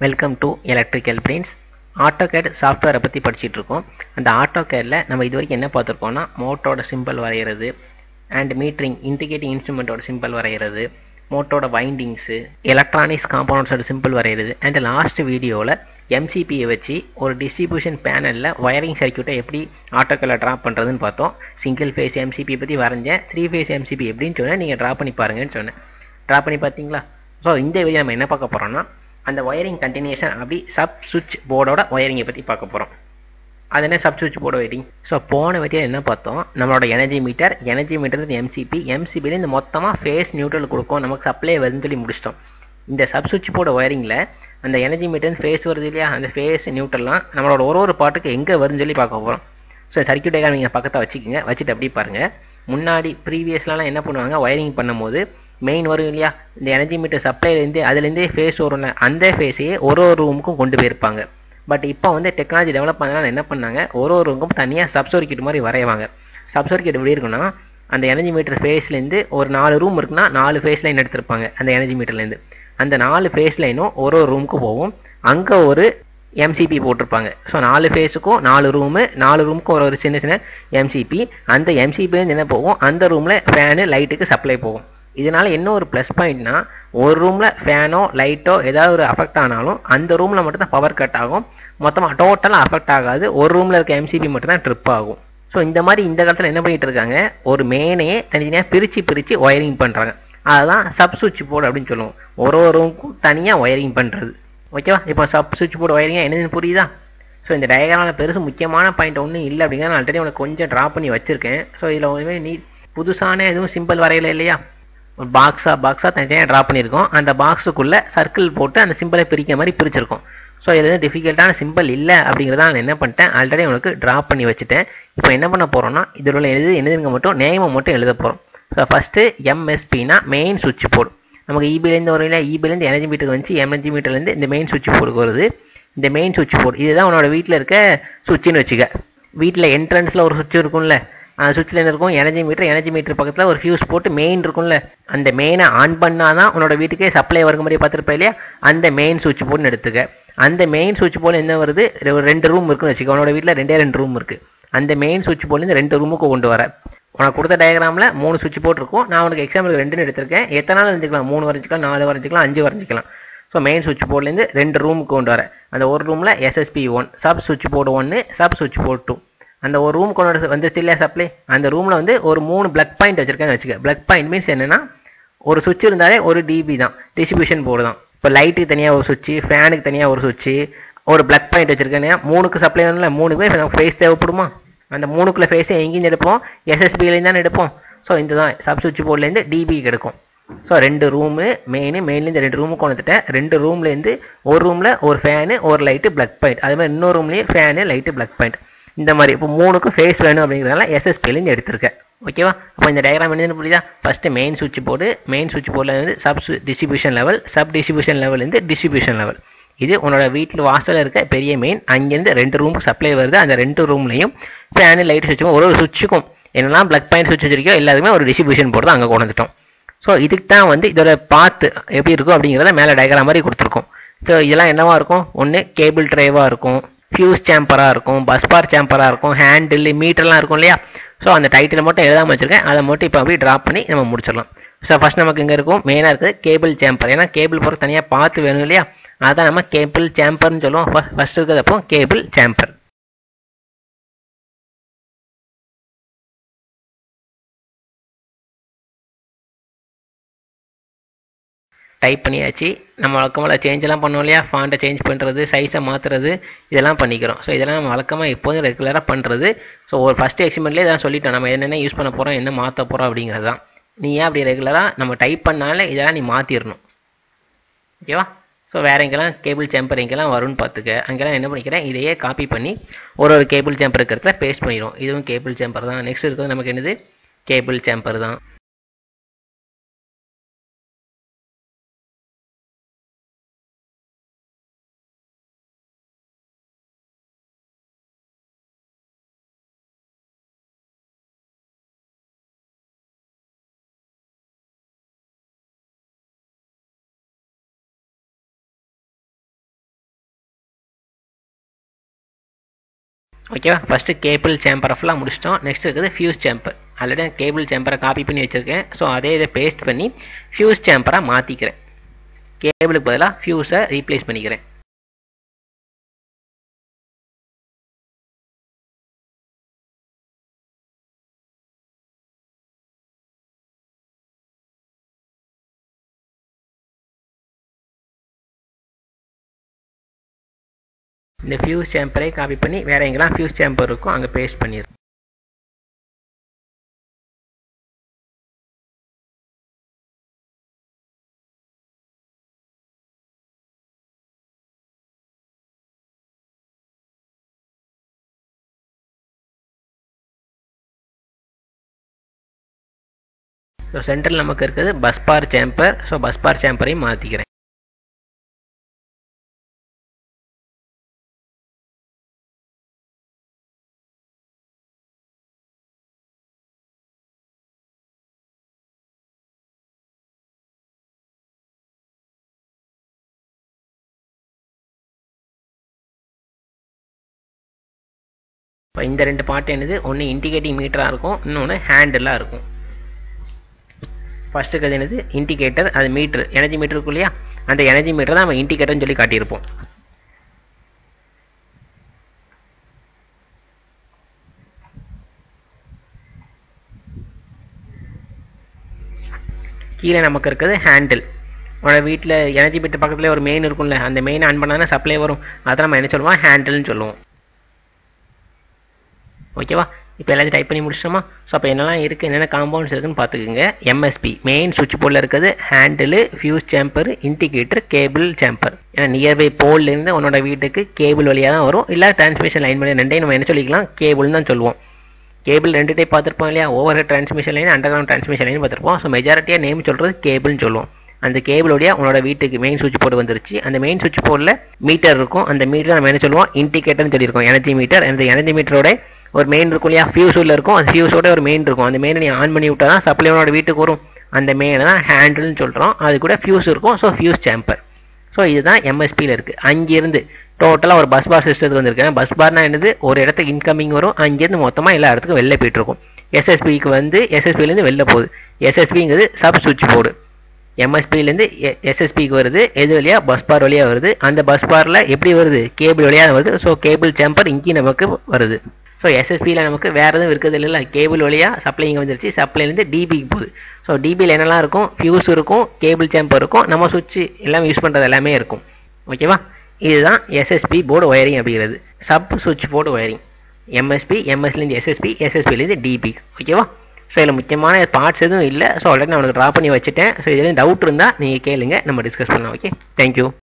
welcome to electrical friends AutoCAD சாஃப்ட்வேரை பற்றி படிச்சுட்டு இருக்கோம் அந்த ஆட்டோகேடில் நம்ம இது வரைக்கும் என்ன பார்த்துருக்கோம்னா மோட்டரோட சிம்பிள் வரைகிறது அண்ட் மீட்டரிங் இன்டிகேட்டிங் இன்ஸ்ட்ருமெண்ட்டோட சிம்பிள் வரைகிறது மோட்டரோட வைண்டிங்ஸு எலக்ட்ரானிக்ஸ் காம்பவுண்ட்ஸோட சிம்பிள் வரைகிறது அண்ட் லாஸ்ட் வீடியோவில் எம்சிபியை வச்சு ஒரு டிஸ்ட்ரிபியூஷன் பேனலில் ஒயரிங் சர்க்கியூட்டை எப்படி ஆட்டோக்கேல ட்ரா பண்ணுறதுன்னு பார்த்தோம் சிங்கிள் ஃபேஸ் எம்சிபி பற்றி வரைஞ்சேன் த்ரீ ஃபேஸ் எம்சிபி எப்படின்னு சொன்னேன் நீங்கள் ட்ரா பண்ணி பாருங்கன்னு சொன்னேன் ட்ரா பண்ணி பார்த்தீங்களா ஸோ இந்த வீடியோ நம்ம என்ன பார்க்க போகிறோம்னா அந்த ஒயரிங் கண்டினியூஷன் அப்படி சப் சுவிட்ச் போர்டோட ஒயரிங்கை பற்றி பார்க்க போகிறோம் அது என்ன சப் சுவிட்ச் போர்டு ஒயரிங் ஸோ போன வீடியோ என்ன பார்த்தோம் நம்மளோட energy meter energy meter MCB எம்சிபியில் இந்த மொத்தமாக ஃபேஸ் நியூட்ரல் கொடுக்கும் நமக்கு சப்ளை வருதுன்னு சொல்லி முடிச்சிட்டோம் இந்த சப் சுவிட்ச் போர்டு ஒயரிங்கில் அந்த எனர்ஜி மீட்டர் ஃபேஸ் வருது இல்லையா அந்த ஃபேஸ் நியூட்ரல்லாம் நம்மளோட ஒரு ஒரு பாட்டுக்கு எங்கே வருதுன்னு சொல்லி பார்க்க போகிறோம் ஸோ சர்க்கியூட் டயக்ராம் நீங்கள் பக்கத்தில் வச்சுக்கோங்க வச்சுட்டு அப்படி பாருங்கள் முன்னாடி ப்ரீவியஸ்லாம் என்ன பண்ணுவாங்க ஒயரிங் பண்ணும்போது மெயின் வரும் இல்லையா இந்த எனர்ஜி மீட்டர் சப்ளைலேருந்து அதுலேருந்தே ஃபேஸ் வரும்ல அந்த ஃபேஸையே ஒரு ஒரு ரூமுக்கும் கொண்டு போயிருப்பாங்க பட் இப்போ வந்து டெக்னாலஜி டெவலப் பண்ணனால என்ன பண்ணாங்க ஒரு ஒரு ரூமுக்கும் தனியாக சப் சர்க்கியூட் மாதிரி வரைவாங்க சப் சர்க்கியூட் எப்படி இருக்குன்னா அந்த எனர்ஜி மீட்டர் ஃபேஸ்லேருந்து ஒரு நாலு ரூம் இருக்குன்னா நாலு ஃபேஸ் லைன் எடுத்திருப்பாங்க அந்த எனர்ஜி மீட்டர்லேருந்து அந்த நாலு ஃபேஸ் லைனும் ஒரு ஒரு ரூமுக்கு போகும் அங்கே ஒரு எம்சிபி போட்டிருப்பாங்க ஸோ நாலு ஃபேஸுக்கும் நாலு ரூமு நாலு ரூமுக்கும் ஒரு ஒரு சின்ன சின்ன எம்சிபி அந்த எம்சிபிலேருந்து என்ன போகும் அந்த ரூமில் ஃபேனு லைட்டுக்கு சப்ளை போகும் இதனால என்ன ஒரு ப்ளஸ் பாயிண்ட்னா ஒரு ரூமில் ஃபேனோ லைட்டோ ஏதாவது ஒரு அஃபெக்ட் ஆனாலும் அந்த ரூமில் மட்டும் தான் பவர் கட் ஆகும் மொத்தமாக டோட்டலாக அஃபெக்ட் ஆகாது ஒரு ரூமில் இருக்க எம்சிபி மட்டும் தான் ட்ரிப் ஆகும் ஸோ இந்த மாதிரி இந்த காலத்தில் என்ன பண்ணிட்டு இருக்காங்க ஒரு மேனையே தனித்தனியாக பிரித்து பிரித்து ஒயரிங் பண்ணுறாங்க அதுதான் சப் சுவிட்ச் போர்டு அப்படின்னு சொல்லுவோம் ஒரு ஒரு ரூமுக்கும் தனியாக ஒயரிங் பண்ணுறது ஓகேவா இப்போ சப் சுவிட்ச் போர்டு ஒயரிங்காக என்னதுன்னு புரியுதா ஸோ இந்த டயக்ராமில் பெருசு முக்கியமான பாயிண்ட் ஒன்றும் இல்லை அப்படிங்கிற நான் ஆல்ரெடி உனக்கு கொஞ்சம் ட்ரா பண்ணி வச்சுருக்கேன் ஸோ இதில் ஒன்றுமே நீ புதுசான எதுவும் சிம்பிள் வரையல இல்லையா ஒரு பாக்ஸாக பாக்ஸாக தனித்தனியாக ட்ரா பண்ணியிருக்கோம் அந்த பாக்ஸுக்குள்ளே சர்க்கிள் போட்டு அந்த சிம்பிளை பிரிக்கிற மாதிரி பிரிச்சிருக்கோம் ஸோ இது வந்து டிஃபிகல்ட்டான சிம்பிள் இல்லை அப்படிங்கிறத நான் என்ன பண்ணிட்டேன் ஆல்ரெடி உனக்கு ட்ரா பண்ணி வச்சுட்டேன் இப்போ என்ன பண்ண போகிறோம்னா இதில் உள்ள எழுது என்னதுங்க மட்டும் நேமை மட்டும் எழுத போகிறோம் ஸோ ஃபஸ்ட்டு எம்எஸ்பினா மெயின் சுவிட்ச் போர்டு நமக்கு இபிலேருந்து வரும் இல்லை இபிலேருந்து எனர்ஜி மீட்டருக்கு வந்துச்சு எம்என்ஜி மீட்டர்லேருந்து இந்த மெயின் சுவிட்ச் போர்டுக்கு வருது இந்த மெயின் சுவிட்ச் போர்டு இதுதான் உன்னோட வீட்டில் இருக்க சுவிட்சுன்னு வச்சுக்க வீட்டில் என்ட்ரன்ஸில் ஒரு சுவிட்ச் இருக்கும்ல அந்த சுவிட்சில் என்ன இருக்கும் எனர்ஜி மீட்டர் எனர்ஜி மீட்டர் பக்கத்தில் ஒரு ஃபியூஸ் போட்டு மெயின் இருக்கும்ல அந்த மெயினை ஆன் பண்ணால் தான் உன்னோட வீட்டுக்கே சப்ளை வருங்க மாதிரி பார்த்துருப்பா இல்லையா அந்த மெயின் சுவிட்ச் போர்டுன்னு எடுத்துக்க அந்த மெயின் சுவிட்ச் போர்டு என்ன வருது ஒரு ரெண்டு ரூம் இருக்குன்னு வச்சுக்க உன்னோட வீட்டில் ரெண்டே ரெண்டு ரூம் இருக்குது அந்த மெயின் சுவிட்ச் போர்டுலேருந்து ரெண்டு ரூமுக்கு கொண்டு வர உனக்கு கொடுத்த டயக்ராமில் மூணு சுவிட்ச் போர்ட் இருக்கும் நான் உனக்கு எக்ஸாம்பிள் ரெண்டுன்னு எடுத்திருக்கேன் எத்தனை நாள் வரைஞ்சிக்கலாம் மூணு வரைஞ்சிக்கலாம் நாலு வரைஞ்சிக்கலாம் அஞ்சு வரைஞ்சிக்கலாம் ஸோ மெயின் சுவிட்ச் போர்ட்லேருந்து ரெண்டு ரூமுக்கு கொண்டு வர அந்த ஒரு ரூமில் எஸ்எஸ்பி ஒன் சப் சுவிட்ச் போர்டு ஒன்று சப் சுவிட்ச் போர்ட் டூ அந்த ஒரு ரூம் கொண்டு வந்துச்சு இல்லையா சப்ளை அந்த ரூமில் வந்து ஒரு மூணு பிளக் பாயிண்ட் வச்சிருக்கேன்னு வச்சுக்க பிளக் பாயிண்ட் மீன்ஸ் என்னன்னா ஒரு சுவிட்ச் இருந்தாலே ஒரு டிபி தான் டிஸ்ட்ரிபியூஷன் போர்டு தான் இப்போ லைட்டுக்கு தனியாக ஒரு சுவிட்சு ஃபேனுக்கு தனியாக ஒரு சுவிட்சு ஒரு பிளக் பாயிண்ட் வச்சிருக்கேன் மூணுக்கு சப்ளை வேணும்ல மூணுக்குமே நமக்கு ஃபேஸ் தேவைப்படுமா அந்த மூணுக்குள்ள ஃபேஸை எங்கேயும் எடுப்போம் எஸ்எஸ்பியிலேருந்து தானே எடுப்போம் ஸோ இந்த தான் சப் சுவிட்ச் போர்ட்லேருந்து டிபிக்கு எடுக்கும் ஸோ ரெண்டு ரூமு மெயின் மெயின்லேருந்து ரெண்டு ரூமுக்கு வந்துட்டேன் ரெண்டு ரூம்லேருந்து ஒரு ரூமில் ஒரு ஃபேனு ஒரு லைட்டு பிளக் பாயிண்ட் அதே மாதிரி இன்னொரு ரூம்லேயும் ஃபேனு லைட்டு பிளக் பாயிண்ட் இந்த மாதிரி இப்போ மூணுக்கும் ஃபேஸ் வேணும் அப்படிங்கிறதால எஸ்எஸ்பிலேருந்து எடுத்திருக்கேன் ஓகேவா அப்போ இந்த டயக்ராம் என்னன்னு புரியுதா ஃபஸ்ட்டு மெயின் சுவிட்ச் போர்டு மெயின் சுவிட்ச் போர்டில் வந்து sub distribution level sub distribution லெவல்லேருந்து distribution level இது உன்னோட வீட்டில் வாசலில் இருக்க பெரிய மெயின் அங்கேருந்து ரெண்டு ரூமுக்கு சப்ளை வருது அந்த ரெண்டு ரூம்லையும் ஃபேனு லைட் சுவிட்சுக்கும் ஒரு ஒரு சுவிட்சுக்கும் என்னெல்லாம் பிளக் பாயிண்ட் சுவிட்ச் வச்சிருக்கோ எல்லாத்துக்குமே ஒரு டிஸ்ட்ரிபியூஷன் போர்டு அங்கே கொண்டு வந்துட்டோம் ஸோ இதுக்கு தான் வந்து இதோட பாத்து எப்படி இருக்கும் அப்படிங்கிறத மேலே டயக்ராம் மாதிரி கொடுத்துருக்கோம் ஸோ இதெல்லாம் என்னவா இருக்கும் ஒன்று கேபிள் ட்ரைவாக இருக்கும் ஃபியூஸ் சேம்பராக இருக்கும் பஸ் பார் சேம்பராக இருக்கும் ஹேண்டில் மீட்டர்லாம் இருக்கும் இல்லையா ஸோ அந்த டைட்டில் மட்டும் எழுதாமல் வச்சிருக்கேன் அதை மட்டும் இப்போ அப்படியே ட்ராப் பண்ணி நம்ம முடிச்சிடலாம் ஸோ ஃபஸ்ட் நமக்கு இங்கே இருக்கும் மெயினாக இருக்குது கேபிள் சேம்பர் ஏன்னா கேபிள் போகிற தனியாக பார்த்து வேணும் இல்லையா அதான் நம்ம கேபிள் சேம்பர்னு சொல்லுவோம் ஃபஸ்ட் இருக்கிறதப்போ கேபிள் சேம்பர் டைப் பண்ணியாச்சு நம்ம வழக்கமாக சேஞ்செல்லாம் பண்ணோம் இல்லையா ஃபாண்ட்டை சேஞ்ச் பண்ணுறது சைஸை மாற்றுறது இதெல்லாம் பண்ணிக்கிறோம் ஸோ இதெல்லாம் நம்ம வழக்கமாக எப்போதும் ரெகுலராக பண்ணுறது ஸோ ஒரு ஃபஸ்ட்டு எக்ஸ்பிமெண்ட்லேயே இதான் சொல்லிட்டோம் நம்ம என்னென்ன யூஸ் பண்ண போகிறோம் என்ன மாற்ற போகிறோம் அப்படிங்கிறது தான் நீ ஏன் அப்படி ரெகுலராக நம்ம டைப் பண்ணாலே இதெல்லாம் நீ மாற்றிடணும் ஓகேவா ஸோ வேறு எங்கெல்லாம் கேபிள் சேம்பர் எங்கெல்லாம் வரும்னு பார்த்துக்க அங்கெல்லாம் என்ன பண்ணிக்கிறேன் இதையே காப்பி பண்ணி ஒரு ஒரு கேபிள் சேம்பர் இருக்கிறத பேஸ்ட் பண்ணிடும் இதுவும் கேபிள் சேம்பர் தான் நெக்ஸ்ட் இருக்கிறது நமக்கு என்னது கேபிள் சேம்பர் தான் ஓகேவா ஃபஸ்ட்டு கேபிள் சேம்பரை ஃபுல்லாக முடிச்சிட்டோம் நெக்ஸ்ட் இருக்குது ஃபியூஸ் சேம்பர் ஆல்ரெடி கேபிள் சேம்பரை காப்பி பண்ணி வச்சுருக்கேன் ஸோ அதே இதை பேஸ்ட் பண்ணி ஃபியூஸ் சேம்பராக மாற்றிக்கிறேன் கேபிளுக்கு பதிலாக ஃபியூஸை ரீப்ளேஸ் பண்ணிக்கிறேன் இந்த ஃபியூஸ் சேம்பரை காப்பி பண்ணி வேற எங்கெல்லாம் ஃபியூஸ் சேம்பர் இருக்கோ அங்கே பேஸ்ட் பண்ணிடுறேன் ஸோ சென்டரில் நமக்கு இருக்குது bus bar chamber so bus bar சேம்பரையும் மாற்றிக்கிறேன் இப்போ இந்த ரெண்டு பார்ட் என்னது ஒன்று இண்டிகேட்டிங் மீட்டராக இருக்கும் இன்னொன்று ஹேண்டிலாக இருக்கும் ஃபஸ்ட்டுக்கு அது என்னது இண்டிகேட்டர் அது மீட்ரு எனர்ஜி மீட்டர் இருக்கும் இல்லையா அந்த எனர்ஜி மீட்டர் தான் நம்ம இண்டிகேட்டர்னு சொல்லி காட்டியிருப்போம் கீழே நமக்கு இருக்கிறது ஹேண்டில் உன்னோட வீட்டில் எனர்ஜி மீட்டர் பக்கத்தில் ஒரு மெயின் இருக்கும்ல அந்த மெயின் ஆன் பண்ணால் சப்ளை வரும் அதை நம்ம என்ன சொல்லுவோம் ஹேண்டில்னு சொல்லுவோம் ஓகேவா இப்போ எல்லாத்தையும் டைப் பண்ணி முடிச்சிட்டோமா ஸோ அப்போ என்னெல்லாம் இருக்குது என்னென்ன காம்பவுண்ட்ஸ் இருக்குன்னு பார்த்துக்குங்க எம்எஸ்பி மெயின் சுவிட்ச் போர்டில் இருக்கிறது handle fuse chamber indicator cable chamber ஏன்னா நியர்பை போல்லேருந்து உன்னோட வீட்டுக்கு கேபிள் வழியாக தான் வரும் இல்லை டிரான்ஸ்மிஷன் லைன் வழியாக ரெண்டையும் நம்ம என்ன சொல்லிக்கலாம் கேபிள்னு தான் சொல்லுவோம் கேபிள் ரெண்டு டைப் பார்த்துருப்போம் இல்லையா overhead transmission line underground transmission line பார்த்துருப்போம் ஸோ மெஜாரிட்டியாக நேம் சொல்கிறது கேபிள்னு சொல்லுவோம் அந்த கேபிளோடைய உன்னோட வீட்டுக்கு மெயின் சுவிட்ச் போர்டு வந்துருச்சு அந்த மெயின் சுவிட்ச் போர்டில் மீட்டர் இருக்கும் அந்த மீட்டர் நம்ம என்ன சொல்லுவோம் இண்டிகேட்டர்னு சொல்லியிருக்கோம் எனர்ஜி மீட்டர் அந்த எனர்ஜி மீட்டரோட ஒரு மெயின் இருக்கும் இல்லையா ஃபியூஸ் உள்ள இருக்கும் அந்த ஃபியூஸோட ஒரு மெயின் இருக்கும் அந்த மெயினை நீ ஆன் பண்ணி விட்டா தான் சப்ளை உன்னோட வீட்டுக்கு வரும் அந்த மெயினை தான் ஹேண்டில்னு சொல்கிறோம் அது கூட ஃபியூஸ் இருக்கும் ஸோ ஃபியூஸ் சேம்பர் ஸோ இதுதான் எம்எஸ்பியில் இருக்குது அங்கேருந்து டோட்டலாக ஒரு பஸ் பார் சிஸ்டத்துக்கு வந்திருக்கேன் பஸ் பார்னா என்னது ஒரு இடத்துக்கு இன்கமிங் வரும் அங்கேருந்து மொத்தமாக எல்லா இடத்துக்கும் வெளில போயிட்டு இருக்கும் எஸ்எஸ்பிக்கு வந்து எஸ்எஸ்பிலேருந்து வெளில போகுது எஸ்எஸ்பிங்கிறது சப் சுவிட்ச் போர்டு எம்எஸ்பிலேருந்து எஸ்எஸ்பிக்கு வருது எது வழியாக பஸ் பார் வழியாக வருது அந்த பஸ் பாரில் எப்படி வருது கேபிள் வழியாக வருது ஸோ கேபிள் சேம்பர் இங்கேயும் நமக்கு வருது ஸோ எஸ்எஸ்பியில் நமக்கு வேறு எதுவும் இருக்கிறது இல்லை கேபிள் வழியாக சப்ளை இங்கே வந்துருச்சு சப்ளைலேருந்து டிபிக்கு போகுது ஸோ டிபியில் என்னெல்லாம் இருக்கும் ஃபியூஸ் இருக்கும் கேபிள் சேம்பர் இருக்கும் நம்ம சுவிட்ச் எல்லாம் யூஸ் பண்ணுறது எல்லாமே இருக்கும் ஓகேவா இதுதான் எஸ்எஸ்பி போர்டு ஒயரிங் அப்படிங்கிறது சப் சுவிட்ச் போர்டு ஒயரிங் எம்எஸ்பி எம்எஸ்லேருந்து எஸ்எஸ்பி எஸ்எஸ்பிலேருந்து டிபி ஓகேவா ஸோ இதில் முக்கியமான பார்ட்ஸ் எதுவும் இல்லை ஸோ ஆல்ரெடி நான் உனக்கு ட்ரா பண்ணி வச்சுட்டேன் ஸோ இதில் டவுட் இருந்தால் நீங்கள் கேளுங்க நம்ம டிஸ்கஸ் பண்ணலாம் ஓகே தேங்க்யூ